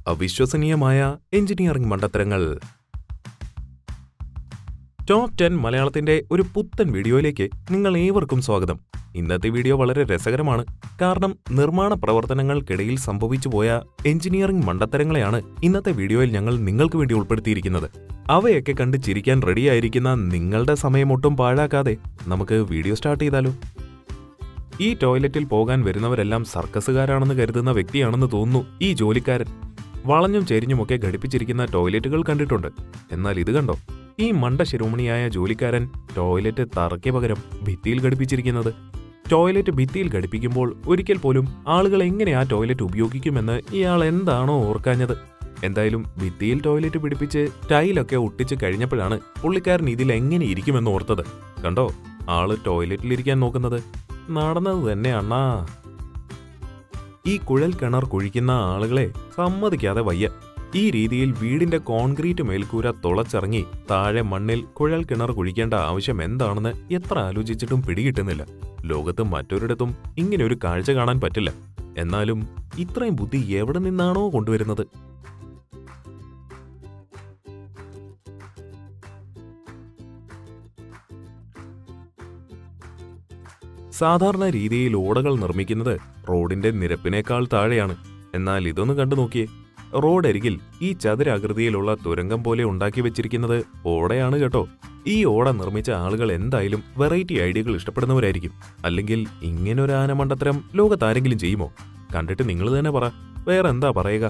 അവിശ്വസനീയമായ engineering മണ്ടത്തരങ്ങൾ top ten മലയാളത്തിന്റെ ഒരു പുത്തൻ വീഡിയോയിലേക്ക് നിങ്ങൾ ഏവർക്കും സ്വാഗതം ഇന്നത്തെ വീഡിയോ വളരെ രസകരമാണ് കാരണം നിർമ്മാണ പ്രവർത്തനങ്ങൾക്കിടയിൽ സംഭവിച്ചു പോയ എഞ്ചിനീയറിംഗ് മണ്ടത്തരങ്ങളെയാണ് ഇന്നത്തെ വീഡിയോയിൽ ഞങ്ങൾ നിങ്ങൾക്ക് വേണ്ടി ഉൾപ്പെടുത്തിയിരിക്കുന്നത് അവയൊക്കെ കണ്ട് ചിരിക്കാൻ റെഡിയായിരിക്കുന്ന നിങ്ങളുടെ സമയമൊട്ടും പാഴാക്കാതെ നമുക്ക് വീഡിയോ സ്റ്റാർട്ട് ചെയ്താലോ ഈ ടോയ്ലറ്റിൽ പോകാൻ വരുന്നവരെല്ലാം സർക്കസുകാരാണെന്ന് കരുതുന്ന വ്യക്തിയാണെന്ന് തോന്നുന്നു ഈ ജോലിക്കാരൻ വളഞ്ഞും ചെരിഞ്ഞുമൊക്കെ ഘടിപ്പിച്ചിരിക്കുന്ന ടോയ്ലറ്റുകൾ കണ്ടിട്ടുണ്ട് എന്നാൽ ഇത് കണ്ടോ ഈ മണ്ട ശിരോമണിയായ ജോലിക്കാരൻ ടോയ്ലറ്റ് തറയ്ക്ക് പകരം ഭിത്തിയിൽ ഘടിപ്പിച്ചിരിക്കുന്നത് ടോയ്ലറ്റ് ഭിത്തിയിൽ ഘടിപ്പിക്കുമ്പോൾ ഒരിക്കൽ പോലും ആളുകൾ എങ്ങനെ ആ ടോയ്ലറ്റ് ഉപയോഗിക്കുമെന്ന് ഇയാൾ എന്താണോ ഓർക്കാഞ്ഞത് എന്തായാലും ഭിത്തിയിൽ ടോയ്ലറ്റ് പിടിപ്പിച്ച് ടൈലൊക്കെ ഒട്ടിച്ച് കഴിഞ്ഞപ്പോഴാണ് പുള്ളിക്കാരൻ ഇതിൽ എങ്ങനെ ഇരിക്കുമെന്ന് ഓർത്തത് കണ്ടോ ആള് ടോയ്ലറ്റിലിരിക്കാൻ നോക്കുന്നത് നടന്നത് തന്നെ അണ്ണാ ഈ കുഴൽ കിണർ കുഴിക്കുന്ന ആളുകളെ സമ്മതിക്കാതെ വയ്യ ഈ രീതിയിൽ വീടിന്റെ കോൺക്രീറ്റ് മേൽക്കൂര തുളച്ചിറങ്ങി താഴെ മണ്ണിൽ കുഴൽ കിണർ കുഴിക്കേണ്ട ആവശ്യം എന്താണെന്ന് എത്ര ആലോചിച്ചിട്ടും പിടികിട്ടുന്നില്ല ലോകത്ത് മറ്റൊരിടത്തും ഇങ്ങനെ ഒരു കാഴ്ച കാണാൻ പറ്റില്ല എന്നാലും ഇത്രയും ബുദ്ധി എവിടെ നിന്നാണോ കൊണ്ടുവരുന്നത് സാധാരണ രീതിയിൽ ഓടകൾ നിർമ്മിക്കുന്നത് റോഡിന്റെ നിരപ്പിനേക്കാൾ താഴെയാണ് എന്നാൽ ഇതൊന്ന് കണ്ടു നോക്കിയേ റോഡരികിൽ ഈ ചതുരാകൃതിയിലുള്ള തുരങ്കം പോലെ ഉണ്ടാക്കി വെച്ചിരിക്കുന്നത് ഓടയാണ് കേട്ടോ ഈ ഓട നിർമ്മിച്ച ആളുകൾ എന്തായാലും വെറൈറ്റി ഐഡിയകൾ ഇഷ്ടപ്പെടുന്നവരായിരിക്കും അല്ലെങ്കിൽ ഇങ്ങനൊരു ആനമണ്ടത്തരം ലോകത്താരെങ്കിലും ചെയ്യുമോ കണ്ടിട്ട് നിങ്ങൾ തന്നെ പറ വേറെ എന്താ പറയുക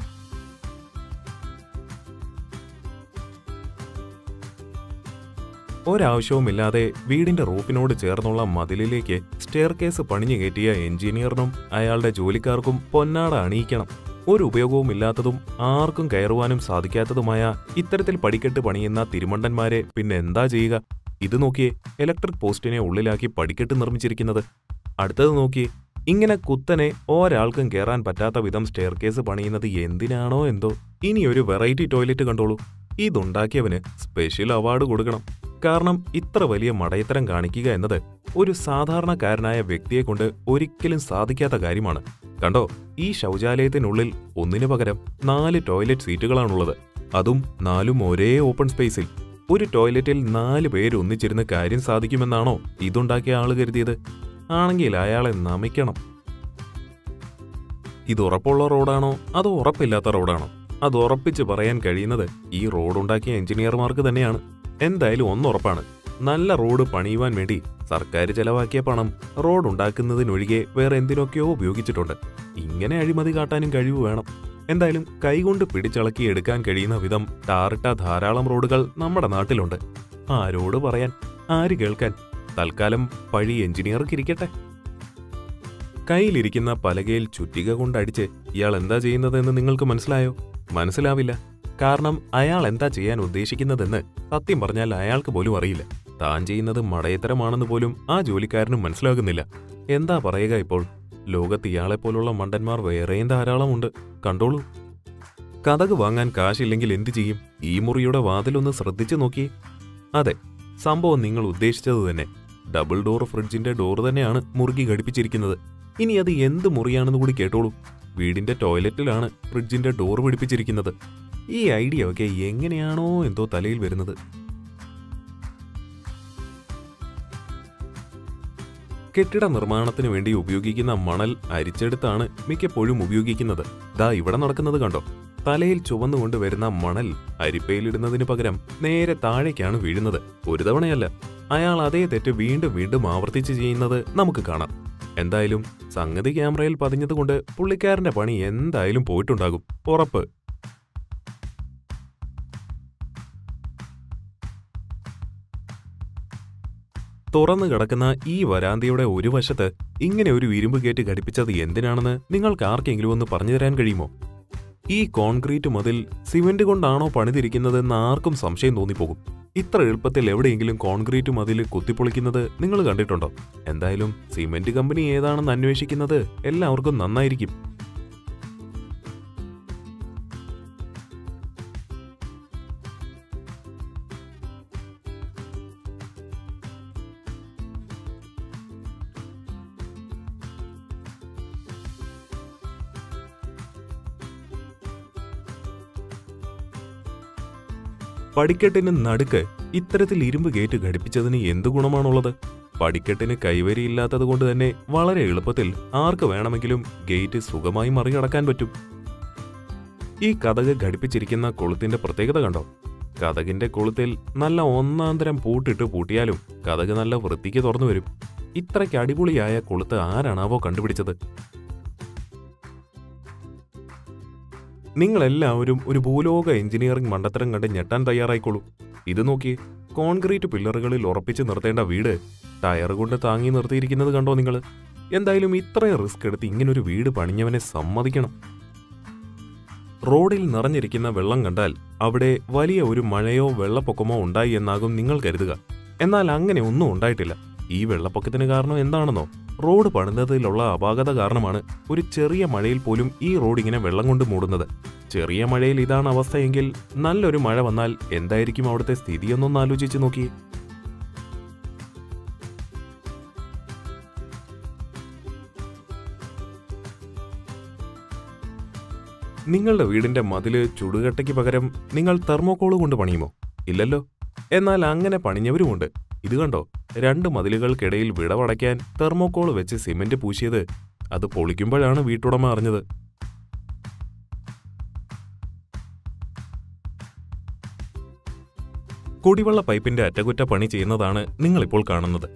ഒരാവശ്യവുമില്ലാതെ വീടിന്റെ റൂഫിനോട് ചേർന്നുള്ള മതിലിലേക്ക് സ്റ്റെയർ കേസ് പണിഞ്ഞു കയറ്റിയ എഞ്ചിനീയറിനും അയാളുടെ ജോലിക്കാർക്കും പൊന്നാട അണിയിക്കണം ഒരു ഉപയോഗവുമില്ലാത്തതും ആർക്കും കയറുവാനും സാധിക്കാത്തതുമായ ഇത്തരത്തിൽ പടിക്കെട്ട് പണിയുന്ന തിരുമണ്ടന്മാരെ പിന്നെ എന്താ ചെയ്യുക ഇത് നോക്കിയേ ഇലക്ട്രിക് പോസ്റ്റിനെ ഉള്ളിലാക്കി പടിക്കെട്ട് നിർമ്മിച്ചിരിക്കുന്നത് അടുത്തത് നോക്കിയേ ഇങ്ങനെ കുത്തനെ ഒരാൾക്കും കയറാൻ പറ്റാത്ത വിധം സ്റ്റെയർ കേസ് പണിയുന്നത് എന്തിനാണോ എന്തോ ഇനി ഒരു വെറൈറ്റി ടോയ്ലറ്റ് കണ്ടോളൂ ഇതുണ്ടാക്കിയവന് സ്പെഷ്യൽ അവാർഡ് കൊടുക്കണം കാരണം ഇത്ര വലിയ മടയത്തരം കാണിക്കുക എന്നത് ഒരു സാധാരണക്കാരനായ വ്യക്തിയെ കൊണ്ട് ഒരിക്കലും സാധിക്കാത്ത കാര്യമാണ് കണ്ടോ ഈ ശൗചാലയത്തിനുള്ളിൽ ഒന്നിനു പകരം നാല് ടോയ്ലറ്റ് സീറ്റുകളാണുള്ളത് അതും നാലും ഒരേ ഓപ്പൺ സ്പേസിൽ ഒരു ടോയ്ലറ്റിൽ നാല് പേര് ഒന്നിച്ചിരുന്ന് കാര്യം സാധിക്കുമെന്നാണോ ഇതുണ്ടാക്കിയ ആള് കരുതിയത് ആണെങ്കിൽ അയാളെ നമിക്കണം ഇത് ഉറപ്പുള്ള റോഡാണോ അതോ ഉറപ്പില്ലാത്ത റോഡാണോ അത് ഉറപ്പിച്ച് പറയാൻ കഴിയുന്നത് ഈ റോഡുണ്ടാക്കിയ എഞ്ചിനീയർമാർക്ക് തന്നെയാണ് എന്തായാലും ഒന്നുറപ്പാണ് നല്ല റോഡ് പണിയുവാൻ വേണ്ടി സർക്കാർ ചെലവാക്കിയ പണം റോഡ് ഉണ്ടാക്കുന്നതിനൊഴികെ വേറെ എന്തിനൊക്കെയോ ഉപയോഗിച്ചിട്ടുണ്ട് ഇങ്ങനെ അഴിമതി കാട്ടാനും കഴിവ് വേണം എന്തായാലും കൈകൊണ്ട് പിടിച്ചളക്കി എടുക്കാൻ കഴിയുന്ന വിധം ടാറിട്ട ധാരാളം റോഡുകൾ നമ്മുടെ നാട്ടിലുണ്ട് ആരോട് പറയാൻ ആര് കേൾക്കാൻ തൽക്കാലം പഴി എഞ്ചിനീയർക്ക് ഇരിക്കട്ടെ കയ്യിലിരിക്കുന്ന പലകയിൽ ചുറ്റിക കൊണ്ടടിച്ച് ഇയാൾ എന്താ ചെയ്യുന്നതെന്ന് നിങ്ങൾക്ക് മനസ്സിലായോ മനസ്സിലാവില്ല കാരണം അയാൾ എന്താ ചെയ്യാൻ ഉദ്ദേശിക്കുന്നതെന്ന് സത്യം പറഞ്ഞാൽ അയാൾക്ക് പോലും അറിയില്ല താൻ ചെയ്യുന്നത് മടയത്തരമാണെന്ന് പോലും ആ ജോലിക്കാരനും മനസ്സിലാകുന്നില്ല എന്താ പറയുക ഇപ്പോൾ ലോകത്ത് ഇയാളെപ്പോലുള്ള മണ്ടന്മാർ വേറെയും ധാരാളമുണ്ട് കണ്ടോളൂ കഥക് വാങ്ങാൻ കാശില്ലെങ്കിൽ എന്തു ചെയ്യും ഈ മുറിയുടെ വാതിലൊന്ന് ശ്രദ്ധിച്ചു നോക്കിയേ അതെ സംഭവം നിങ്ങൾ ഉദ്ദേശിച്ചത് തന്നെ ഡബിൾ ഡോർ ഫ്രിഡ്ജിന്റെ ഡോർ തന്നെയാണ് മുറുകി ഘടിപ്പിച്ചിരിക്കുന്നത് ഇനി അത് എന്ത് മുറിയാണെന്ന് കൂടി കേട്ടോളൂ വീടിന്റെ ടോയ്ലറ്റിലാണ് ഫ്രിഡ്ജിന്റെ ഡോർ പിടിപ്പിച്ചിരിക്കുന്നത് ഈ ഐഡിയ ഒക്കെ എങ്ങനെയാണോ എന്തോ തലയിൽ വരുന്നത് കെട്ടിട നിർമ്മാണത്തിന് വേണ്ടി ഉപയോഗിക്കുന്ന മണൽ അരിച്ചെടുത്താണ് മിക്കപ്പോഴും ഉപയോഗിക്കുന്നത് ദാ ഇവിടെ നടക്കുന്നത് കണ്ടോ തലയിൽ ചുവന്നുകൊണ്ട് വരുന്ന മണൽ അരിപ്പയിലിടുന്നതിന് പകരം നേരെ താഴേക്കാണ് വീഴുന്നത് ഒരു തവണയല്ല അയാൾ അതേ തെറ്റ് വീണ്ടും വീണ്ടും ആവർത്തിച്ച് ചെയ്യുന്നത് നമുക്ക് കാണാം എന്തായാലും സംഗതി ക്യാമറയിൽ പതിഞ്ഞതുകൊണ്ട് പുള്ളിക്കാരന്റെ പണി എന്തായാലും പോയിട്ടുണ്ടാകും ഉറപ്പ് തുറന്നു കിടക്കുന്ന ഈ വരാന്തയുടെ ഒരു വശത്ത് ഇങ്ങനെ ഒരു ഇരുമ്പ് ഗേറ്റ് ഘടിപ്പിച്ചത് എന്തിനാണെന്ന് നിങ്ങൾക്ക് ആർക്കെങ്കിലും ഒന്ന് പറഞ്ഞു തരാൻ കഴിയുമോ ഈ കോൺക്രീറ്റ് മതിൽ സിമന്റ് കൊണ്ടാണോ പണിതിരിക്കുന്നതെന്ന് ആർക്കും സംശയം തോന്നിപ്പോകും ഇത്ര എളുപ്പത്തിൽ എവിടെയെങ്കിലും കോൺക്രീറ്റ് മതിൽ കുത്തിപ്പൊളിക്കുന്നത് നിങ്ങൾ കണ്ടിട്ടുണ്ടോ എന്തായാലും സിമന്റ് കമ്പനി ഏതാണെന്ന് അന്വേഷിക്കുന്നത് എല്ലാവർക്കും നന്നായിരിക്കും പടിക്കെട്ടിന് നടുക്ക് ഇത്തരത്തിൽ ഇരുമ്പ് ഗേറ്റ് ഘടിപ്പിച്ചതിന് എന്തു ഗുണമാണുള്ളത് പടിക്കെട്ടിന് കൈവരിയില്ലാത്തത് കൊണ്ട് തന്നെ വളരെ എളുപ്പത്തിൽ ആർക്ക് വേണമെങ്കിലും ഗേറ്റ് സുഖമായി മറികടക്കാൻ പറ്റും ഈ കഥക് ഘടിപ്പിച്ചിരിക്കുന്ന കൊളുത്തിന്റെ പ്രത്യേകത കണ്ടോ കഥകിന്റെ കൊളുത്തിൽ നല്ല ഒന്നാന്തരം പൂട്ടിട്ട് പൂട്ടിയാലും കഥക് നല്ല വൃത്തിക്ക് തുറന്നു വരും ഇത്രയ്ക്ക് അടിപൊളിയായ കൊളുത്ത് ആരാണാവോ കണ്ടുപിടിച്ചത് നിങ്ങളെല്ലാവരും ഒരു ഭൂലോക എഞ്ചിനീയറിംഗ് മണ്ടത്തരം കണ്ട് ഞെട്ടാൻ തയ്യാറായിക്കോളൂ ഇത് നോക്കി കോൺക്രീറ്റ് പില്ലറുകളിൽ ഉറപ്പിച്ച് നിർത്തേണ്ട വീട് ടയർ കൊണ്ട് താങ്ങി നിർത്തിയിരിക്കുന്നത് കണ്ടോ നിങ്ങൾ എന്തായാലും ഇത്രയും റിസ്ക് എടുത്ത് ഇങ്ങനൊരു വീട് പണിഞ്ഞവനെ സമ്മതിക്കണം റോഡിൽ നിറഞ്ഞിരിക്കുന്ന വെള്ളം കണ്ടാൽ അവിടെ വലിയ ഒരു മഴയോ വെള്ളപ്പൊക്കമോ ഉണ്ടായി എന്നാകും നിങ്ങൾ കരുതുക എന്നാൽ അങ്ങനെ ഒന്നും ഉണ്ടായിട്ടില്ല ഈ വെള്ളപ്പൊക്കത്തിന് കാരണം എന്താണെന്നോ റോഡ് പണിതതിലുള്ള അപാകത കാരണമാണ് ഒരു ചെറിയ മഴയിൽ പോലും ഈ റോഡ് ഇങ്ങനെ വെള്ളം കൊണ്ട് മൂടുന്നത് ചെറിയ മഴയിൽ ഇതാണ് അവസ്ഥയെങ്കിൽ നല്ലൊരു മഴ വന്നാൽ എന്തായിരിക്കും അവിടുത്തെ സ്ഥിതിയെന്നൊന്ന് ആലോചിച്ച് നോക്കിയേ നിങ്ങളുടെ വീടിന്റെ മതില് ചുടുകട്ടയ്ക്ക് പകരം നിങ്ങൾ തെർമോക്കോള് കൊണ്ട് പണിയുമോ ഇല്ലല്ലോ എന്നാൽ അങ്ങനെ പണിഞ്ഞവരുമുണ്ട് ഇത് കണ്ടോ രണ്ട് മതിലുകൾക്കിടയിൽ വിടവടയ്ക്കാൻ തെർമോക്കോൾ വെച്ച് സിമന്റ് പൂശിയത് അത് പൊളിക്കുമ്പോഴാണ് വീട്ടുടമ അറിഞ്ഞത് കുടിവെള്ള പൈപ്പിന്റെ അറ്റകുറ്റപ്പണി ചെയ്യുന്നതാണ് നിങ്ങളിപ്പോൾ കാണുന്നത്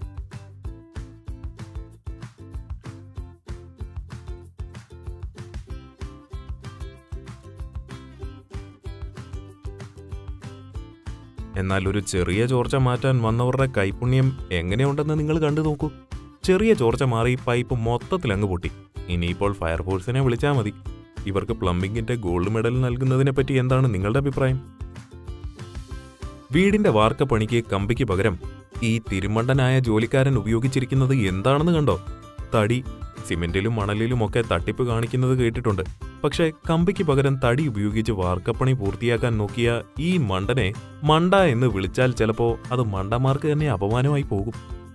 എന്നാൽ ഒരു ചെറിയ ചോർച്ച മാറ്റാൻ വന്നവരുടെ കൈപുണ്യം എങ്ങനെയുണ്ടെന്ന് നിങ്ങൾ കണ്ടു നോക്കൂ ചെറിയ ചോർച്ച മാറി പൈപ്പ് മൊത്തത്തിൽ അങ്ങ് പൊട്ടി ഇനിയിപ്പോൾ ഫയർഫോഴ്സിനെ വിളിച്ചാൽ മതി ഇവർക്ക് പ്ലംബിംഗിന്റെ ഗോൾഡ് മെഡൽ നൽകുന്നതിനെ പറ്റി എന്താണ് നിങ്ങളുടെ അഭിപ്രായം വീടിന്റെ വാർക്കപ്പണിക്ക് കമ്പിക്ക് പകരം ഈ തിരുമണ്ടനായ ജോലിക്കാരൻ ഉപയോഗിച്ചിരിക്കുന്നത് എന്താണെന്ന് കണ്ടോ തടി സിമെന്റിലും മണലിലും ഒക്കെ തട്ടിപ്പ് കാണിക്കുന്നത് കേട്ടിട്ടുണ്ട് പക്ഷേ കമ്പിക്ക് പകരം തടി ഉപയോഗിച്ച് വാർക്കപ്പണി പൂർത്തിയാക്കാൻ നോക്കിയ ഈ മണ്ടനെ മണ്ട എന്ന് വിളിച്ചാൽ ചിലപ്പോ അത് മണ്ടന്മാർക്ക് തന്നെ അപമാനമായി പോകും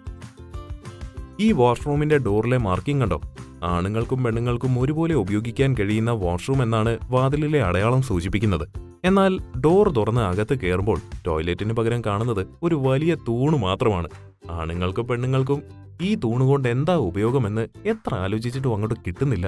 ഈ വാഷ്റൂമിന്റെ ഡോറിലെ മാർക്കിംഗ് കണ്ടോ ആണുങ്ങൾക്കും പെണ്ണുങ്ങൾക്കും ഒരുപോലെ ഉപയോഗിക്കാൻ കഴിയുന്ന വാഷ്റൂം എന്നാണ് വാതിലിലെ അടയാളം സൂചിപ്പിക്കുന്നത് എന്നാൽ ഡോർ തുറന്ന് അകത്ത് കയറുമ്പോൾ ടോയ്ലറ്റിന് പകരം കാണുന്നത് ഒരു വലിയ തൂണ് മാത്രമാണ് ആണുങ്ങൾക്കും പെണ്ണുങ്ങൾക്കും ഈ തൂണുകൊണ്ട് എന്താ ഉപയോഗമെന്ന് എത്ര ആലോചിച്ചിട്ടും അങ്ങോട്ട് കിട്ടുന്നില്ല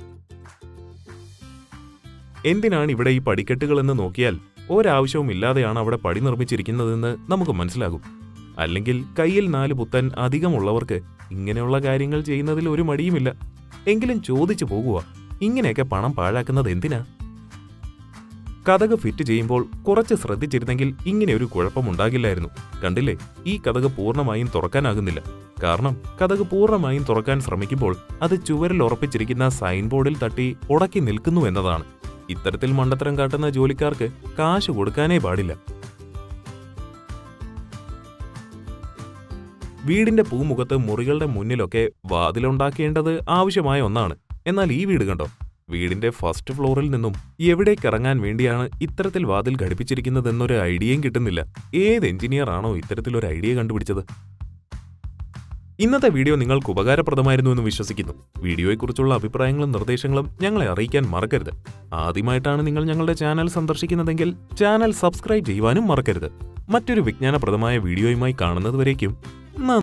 എന്തിനാണ് ഇവിടെ ഈ പടിക്കെട്ടുകളെന്ന് നോക്കിയാൽ ഒരാവശ്യവും ഇല്ലാതെയാണ് അവിടെ പടി നിർമ്മിച്ചിരിക്കുന്നതെന്ന് നമുക്ക് മനസ്സിലാകും അല്ലെങ്കിൽ കയ്യിൽ നാല് പുത്തൻ അധികമുള്ളവർക്ക് ഇങ്ങനെയുള്ള കാര്യങ്ങൾ ചെയ്യുന്നതിൽ ഒരു മടിയുമില്ല എങ്കിലും ചോദിച്ചു പോകുക ഇങ്ങനെയൊക്കെ പണം പാഴാക്കുന്നത് എന്തിനാ കഥക് ഫിറ്റ് ചെയ്യുമ്പോൾ കുറച്ച് ശ്രദ്ധിച്ചിരുന്നെങ്കിൽ ഇങ്ങനെ ഒരു കുഴപ്പമുണ്ടാകില്ലായിരുന്നു കണ്ടില്ലേ ഈ കഥക് പൂർണ്ണമായും തുറക്കാനാകുന്നില്ല കാരണം കഥക് പൂർണ്ണമായും തുറക്കാൻ ശ്രമിക്കുമ്പോൾ അത് ചുവരിൽ ഉറപ്പിച്ചിരിക്കുന്ന സൈൻ ബോർഡിൽ തട്ടി ഉടക്കി നിൽക്കുന്നു എന്നതാണ് ഇത്തരത്തിൽ മണ്ടത്തരം കാട്ടുന്ന ജോലിക്കാർക്ക് കാശ് കൊടുക്കാനേ പാടില്ല വീടിന്റെ പൂമുഖത്ത് മുറികളുടെ മുന്നിലൊക്കെ വാതിലുണ്ടാക്കേണ്ടത് ആവശ്യമായ ഒന്നാണ് എന്നാൽ ഈ വീട് കണ്ടോ വീടിന്റെ ഫസ്റ്റ് ഫ്ലോറിൽ നിന്നും എവിടേക്ക് ഇറങ്ങാൻ വേണ്ടിയാണ് ഇത്തരത്തിൽ വാതിൽ ഘടിപ്പിച്ചിരിക്കുന്നതെന്നൊരു ഐഡിയയും കിട്ടുന്നില്ല ഏത് എഞ്ചിനീയർ ആണോ ഇത്തരത്തിലൊരു ഐഡിയ കണ്ടുപിടിച്ചത് ഇന്നത്തെ വീഡിയോ നിങ്ങൾക്ക് ഉപകാരപ്രദമായിരുന്നു എന്ന് വിശ്വസിക്കുന്നു വീഡിയോയെക്കുറിച്ചുള്ള അഭിപ്രായങ്ങളും നിർദ്ദേശങ്ങളും ഞങ്ങളെ അറിയിക്കാൻ മറക്കരുത് ആദ്യമായിട്ടാണ് നിങ്ങൾ ഞങ്ങളുടെ ചാനൽ സന്ദർശിക്കുന്നതെങ്കിൽ ചാനൽ സബ്സ്ക്രൈബ് ചെയ്യുവാനും മറക്കരുത് മറ്റൊരു വിജ്ഞാനപ്രദമായ വീഡിയോയുമായി കാണുന്നതുവരേക്കും നന്ദി